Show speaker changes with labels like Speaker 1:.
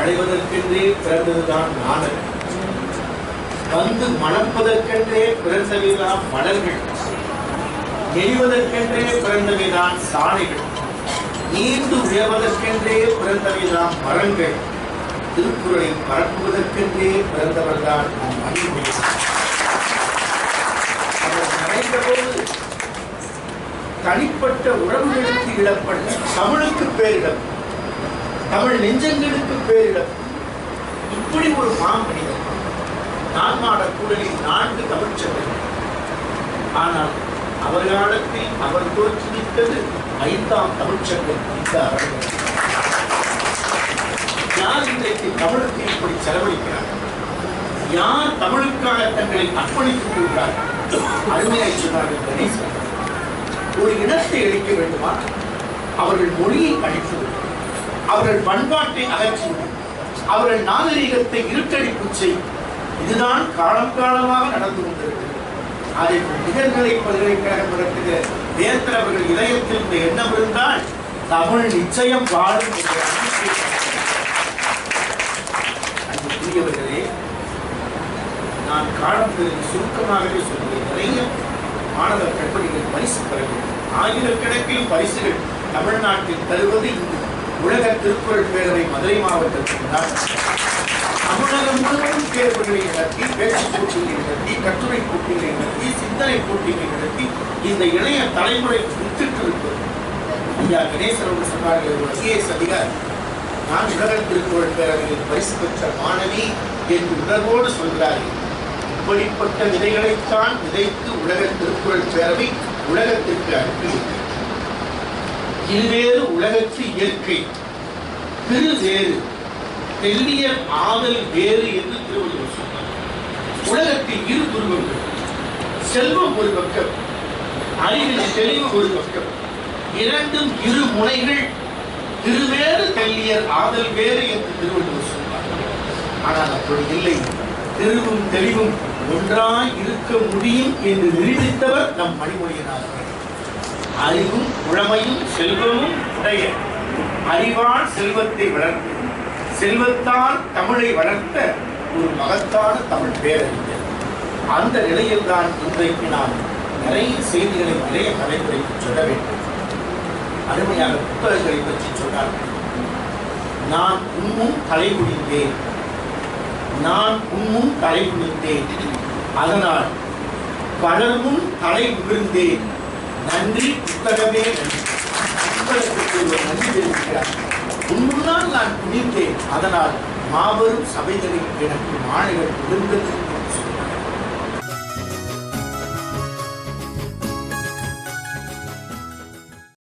Speaker 1: அடைவதற்கென்றே பிறந்ததுதான் நாணல் வந்து மணப்பதற்கென்றே பிறந்தவைதான் மலர்கள் எரிவதற்கென்றே பிறந்தவைதான் சாலைகள் நீண்டு உயர்வதற்கென்றே பிறந்தவைதான் மரங்கள் திருக்குறளை பரப்புவதற்கென்றே பிறந்தவர்தான் நம் மணிமொழி அவர் மறைந்தபோது தனிப்பட்ட உறவுகளுக்கு இடப்பட்ட தமிழுக்கு பேரிடம் தமிழ் நெஞ்சங்களுக்கு பேரிடம் இப்படி ஒரு மாமனிதன் நான்மாட கூடலில் நான்கு தமிழ்ச்சங்கள் ஆனால் அவர் காலத்தில் அவர் தோற்றுவித்தது ஐந்தாம் தமிழ்ச்சங்கம் இந்த அரங்கம் யார் இன்றைக்கு தமிழுக்கு இப்படி செலவழிக்கிறார் யார் தமிழுக்காக தங்களை அர்ப்பணித்துக் கொள்கிறார்கள் அருமையாய் சொன்னார்கள் கணேசன் ஒரு இனத்தை அழிக்க வேண்டுமா அவர்கள் மொழியை அழித்துவிடும் அவர்கள் பண்பாட்டை அகற்றிவிடும் அவர்கள் நாகரீகத்தை இருட்டடிப்பு செய் இதுதான் காலம் காலமாக நடந்து கொண்டிருக்கிறது அதை நிகழ்நிலை பல்கலைக்கழகம் நடத்துகிற வேந்தர் அவர்கள் இதயத்தில் இந்த எண்ணம் இருந்தால் தமிழ் நிச்சயம் வாழும் என்ற நம்பிக்கை அன்புக்குரியவர்களே நான் காலம் பெறும் சுருக்கமாகவே சொல்கிறேன் நிறைய மாணவ கண்மணிகள் பரிசு பெற வேண்டும் ஆயிரக்கணக்கில் பரிசுகள் தமிழ்நாட்டில் தருவது இந்த உலக திருக்குறள் பேரவை மதுரை மாவட்டத்தில் தான் தமிழகம் முழுவதும் தேர்வுகளை நடத்தி பேச்சு போட்டிகளை நடத்தி கட்டுரை போட்டிகளை நடத்தி சிந்தனை போட்டிகளை நடத்தி இந்த இளைய தலைமுறை விட்டுட்டு இருப்பது ஐயா கணேசன் அவர்கள் சொன்னார்கள் ஒரு ஐஏஎஸ் அதிகாரி நான் உலக திருக்குறள் பேரவையில் பரிசு பெற்ற மாணவி என்று உணர்வோடு சொல்கிறார்கள் இப்படிப்பட்ட விதைகளைத்தான் விதைத்து உலக திருக்குறள் பேரவை உலகத்திற்கு அனுப்பியிருக்கிறது இருவேறு உலகத்து இயற்கை திரு வேறு தெல்லியர் ஆதல் வேறு என்று திருவள்ளுவர் சொன்னார் உலகத்தில் இரு துருவங்கள் செல்வம் ஒரு பக்கம் அறிவில் தெளிவு ஒரு பக்கம் இரண்டும் இரு முனைகள் திருவேறு தெல்லியர் ஆதல் வேறு என்று திருவள்ளுவர் சொன்னார் ஆனால் அப்படி இல்லை திருவும் தெளிவும் ஒன்றாய் இருக்க முடியும் என்று நிரூபித்தவர் நம் மணிமொழியனார் அவர்கள். அறிவும் உழமையும் செல்வமும் உடைய அறிவால் செல்வத்தை வளர்த்து செல்வத்தால் தமிழை வளர்த்த ஒரு மகத்தான தமிழ் பேரறிஞர் அந்த நிலையில்தான் இன்றைக்கு நாம் நிறைய செய்திகளை இளைய தலைமுறைக்கு சொல்ல வேண்டும் அருமையான புத்தகங்களை பற்றி சொன்னார்கள் நான் உன்முன் தலைகுனிந்தேன் நான் உன்முன் தலைகுனிந்தேன் அதனால் பலர்முன் தலை விழுந்தேன் நன்றி புத்தகமே நன்றி புத்தகத்துக்கு ஒருவர் நன்றி தெரிவிக்கிறார் உன் முன்னால் நான் குனிந்தேன் அதனால் மாபெரும் சபைகளில் எனக்கு மாணவர் விழுந்தது